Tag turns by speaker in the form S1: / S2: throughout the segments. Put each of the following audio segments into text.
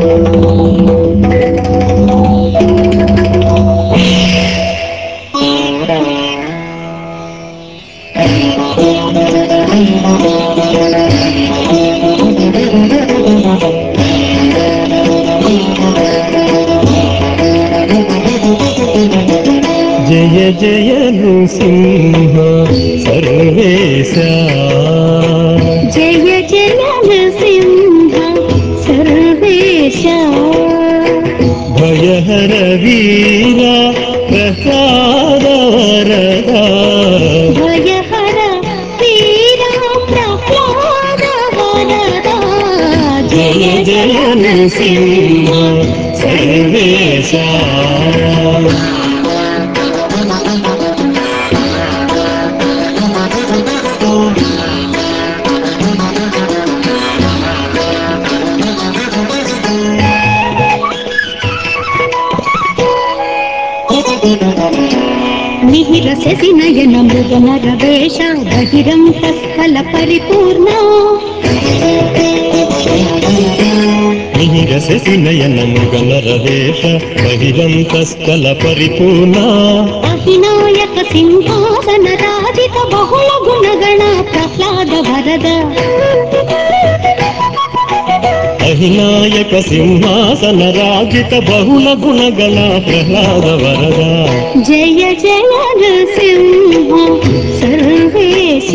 S1: జయ జయ నృసింహ సర్వేశ
S2: జయ జయ నృసింహ సర్వేశ
S1: భయహర వీర ప్రసాద వరద
S2: భయహర వీర ప్రహ్లాద వరదా
S1: జయ జయ నృసింహ సర్వేశ
S2: మిహిర శశి నయన మృగ నరవేష బహిరంత స్థల పరిపూర్ణ
S1: మిహిర శశి నయన మృగన రవేష బహిరంత స్థల పరిపూర్ణ
S2: అహినాయక సింహాసన రాజిత బహుళ గుణగణ ప్రహ్లాద వరద
S1: అహినాయక సింహాసన రాజిత బహుళ గుణగణ ప్రహ్లాద వరద
S2: జయ జయ నృసింహ సర్వేశ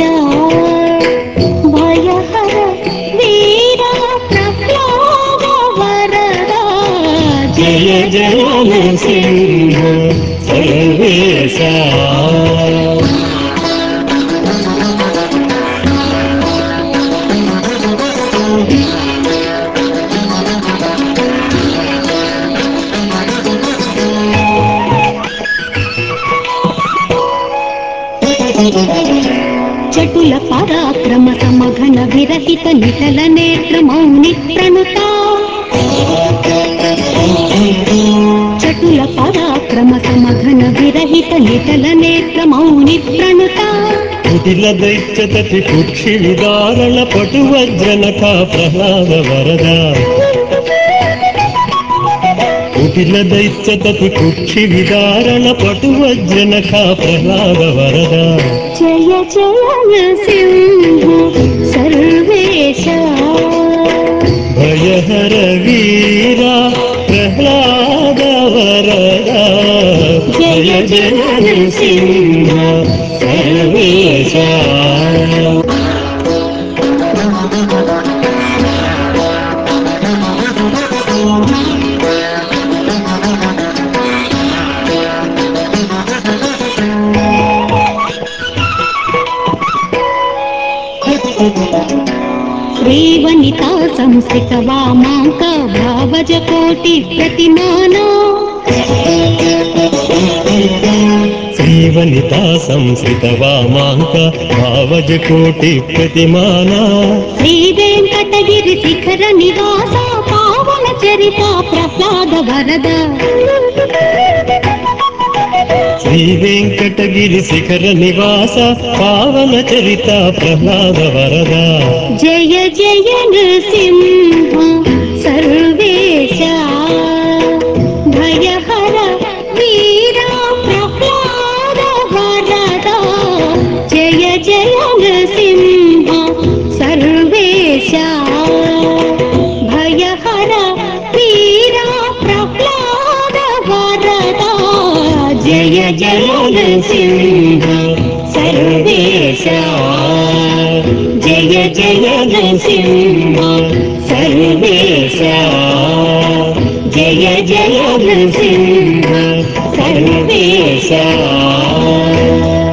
S2: భయహర వీర ప్రహ్లాద వరద
S1: జయ జయ నృసింహ సర్వేశ
S2: చటుల పరాక్రమ సమఘన విరహిత నిటల నేత్ర మౌని ప్రణుత చటుల పరాక్రమ సమఘన విరహిత నిటల నేత్ర మౌని ప్రణుత
S1: కుటిల దైత్యతటి కుక్షి విదారణ పటు వజ్రనఖ ప్రహ్లాద వరద కుటిల దైత్యతటి కుక్షి విదారణ పటు వజ్రనఖ ప్రహ్లాద వరద
S2: జయ జయ నృసింహ సర్వేశ
S1: భయహర వీర ప్రహ్లాద వరద జయ జయ నృసింహ సర్వేశ
S2: శ్రీవనితా సంస్థిత వామాంక భావజ కోటి ప్రతిమానా
S1: శ్రీవనిత సంస్కృత వామాంక భావజ కోటి ప్రతిమాన
S2: శ్రీ వెంకటగిరి శిఖర నివాస పావన చరిత ప్రహ్లాద వరద
S1: శ్రీ వెంకటగిరి శిఖర నివాస పావన చరిత ప్రహ్లాద వరద
S2: జయ జయ నృసింహ సర్వేశ భయహర వీర ప్రహ్లాద వరద జయ జయ నృసింహ సర్వేశ భయహర వీర ప్రహ్లాద వరద
S1: జయ జయ నృసింహ సర్వేశ జయ జయ నృసింహ సర్వేశ జయ జయ నృసింహ సర్వేశ